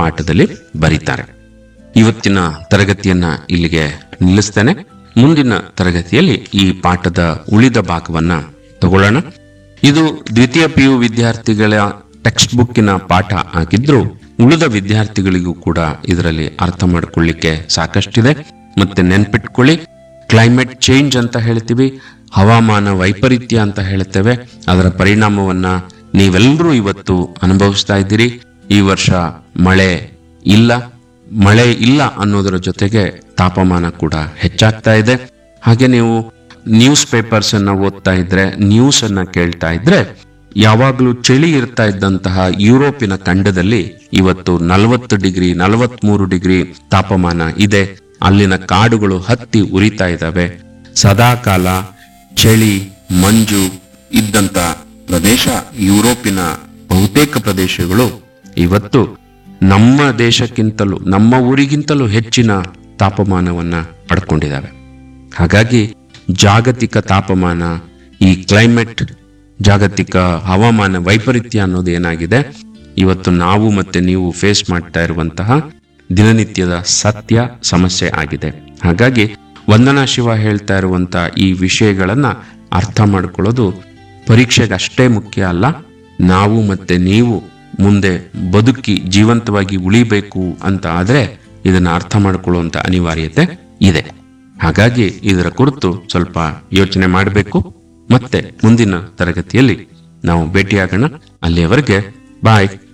ಪಾಠದಲ್ಲಿ ಬರೀತಾರೆ ಇವತ್ತಿನ ತರಗತಿಯನ್ನ ಇಲ್ಲಿಗೆ ನಿಲ್ಲಿಸ್ತೇನೆ ಮುಂದಿನ ತರಗತಿಯಲ್ಲಿ ಈ ಪಾಠದ ಉಳಿದ ಭಾಗವನ್ನ ತಗೊಳ್ಳೋಣ ಇದು ದ್ವಿತೀಯ ಪಿ ಯು ವಿದ್ಯಾರ್ಥಿಗಳ ಟೆಕ್ಸ್ಟ್ ಬುಕ್ಕಿನ ಪಾಠ ಆಗಿದ್ರು ಉಳಿದ ವಿದ್ಯಾರ್ಥಿಗಳಿಗೂ ಕೂಡ ಇದರಲ್ಲಿ ಅರ್ಥ ಮಾಡ್ಕೊಳ್ಳಿಕ್ಕೆ ಸಾಕಷ್ಟಿದೆ ಮತ್ತೆ ನೆನ್ಪಿಟ್ಕೊಳ್ಳಿ ಕ್ಲೈಮೇಟ್ ಚೇಂಜ್ ಅಂತ ಹೇಳ್ತೀವಿ ಹವಾಮಾನ ವೈಪರೀತ್ಯ ಅಂತ ಹೇಳ್ತೇವೆ ಅದರ ಪರಿಣಾಮವನ್ನ ನೀವೆಲ್ಲರೂ ಇವತ್ತು ಅನುಭವಿಸ್ತಾ ಇದ್ದೀರಿ ಈ ವರ್ಷ ಮಳೆ ಇಲ್ಲ ಮಳೆ ಇಲ್ಲ ಅನ್ನೋದರ ಜೊತೆಗೆ ತಾಪಮಾನ ಕೂಡ ಹೆಚ್ಚಾಗ್ತಾ ಇದೆ ಹಾಗೆ ನೀವು ನ್ಯೂಸ್ ಪೇಪರ್ಸ್ ಅನ್ನ ಓದ್ತಾ ಇದ್ರೆ ನ್ಯೂಸ್ ಅನ್ನ ಕೇಳ್ತಾ ಇದ್ರೆ ಯಾವಾಗಲೂ ಚಳಿ ಇರ್ತಾ ಇದ್ದಂತಹ ಯುರೋಪಿನ ಖಂಡದಲ್ಲಿ ಇವತ್ತು ನಲವತ್ತು ಡಿಗ್ರಿ ನಲವತ್ಮೂರು ಡಿಗ್ರಿ ತಾಪಮಾನ ಇದೆ ಅಲ್ಲಿನ ಕಾಡುಗಳು ಹತ್ತಿ ಉರಿತಾ ಇದ್ದಾವೆ ಸದಾಕಾಲ ಚಳಿ ಮಂಜು ಇದ್ದಂತ ಪ್ರದೇಶ ಯುರೋಪಿನ ಬಹುತೇಕ ಪ್ರದೇಶಗಳು ಇವತ್ತು ನಮ್ಮ ದೇಶಕ್ಕಿಂತಲೂ ನಮ್ಮ ಊರಿಗಿಂತಲೂ ಹೆಚ್ಚಿನ ತಾಪಮಾನವನ್ನ ಪಡ್ಕೊಂಡಿದ್ದಾವೆ ಹಾಗಾಗಿ ಜಾಗತಿಕ ತಾಪಮಾನ ಈ ಕ್ಲೈಮೇಟ್ ಜಾಗತಿಕ ಹವಾಮಾನ ವೈಪರೀತ್ಯ ಅನ್ನೋದು ಏನಾಗಿದೆ ಇವತ್ತು ನಾವು ಮತ್ತೆ ನೀವು ಫೇಸ್ ಮಾಡ್ತಾ ಇರುವಂತಹ ದಿನನಿತ್ಯದ ಸತ್ಯ ಸಮಸ್ಯೆ ಆಗಿದೆ ಹಾಗಾಗಿ ವಂದನಾ ಶಿವ ಹೇಳ್ತಾ ಇರುವಂತ ಈ ವಿಷಯಗಳನ್ನ ಅರ್ಥ ಮಾಡ್ಕೊಳ್ಳೋದು ಪರೀಕ್ಷೆಗೆ ಅಷ್ಟೇ ಮುಖ್ಯ ಅಲ್ಲ ನಾವು ಮತ್ತೆ ನೀವು ಮುಂದೆ ಬದುಕಿ ಜೀವಂತವಾಗಿ ಉಳಿಬೇಕು ಅಂತ ಆದ್ರೆ ಇದನ್ನ ಅರ್ಥ ಮಾಡ್ಕೊಳ್ಳುವಂತ ಅನಿವಾರ್ಯತೆ ಇದೆ ಹಾಗಾಗಿ ಇದರ ಕುರಿತು ಸ್ವಲ್ಪ ಯೋಚನೆ ಮಾಡಬೇಕು ಮತ್ತೆ ಮುಂದಿನ ತರಗತಿಯಲ್ಲಿ ನಾವು ಭೇಟಿಯಾಗೋಣ ಅಲ್ಲಿಯವರೆಗೆ ಬಾಯ್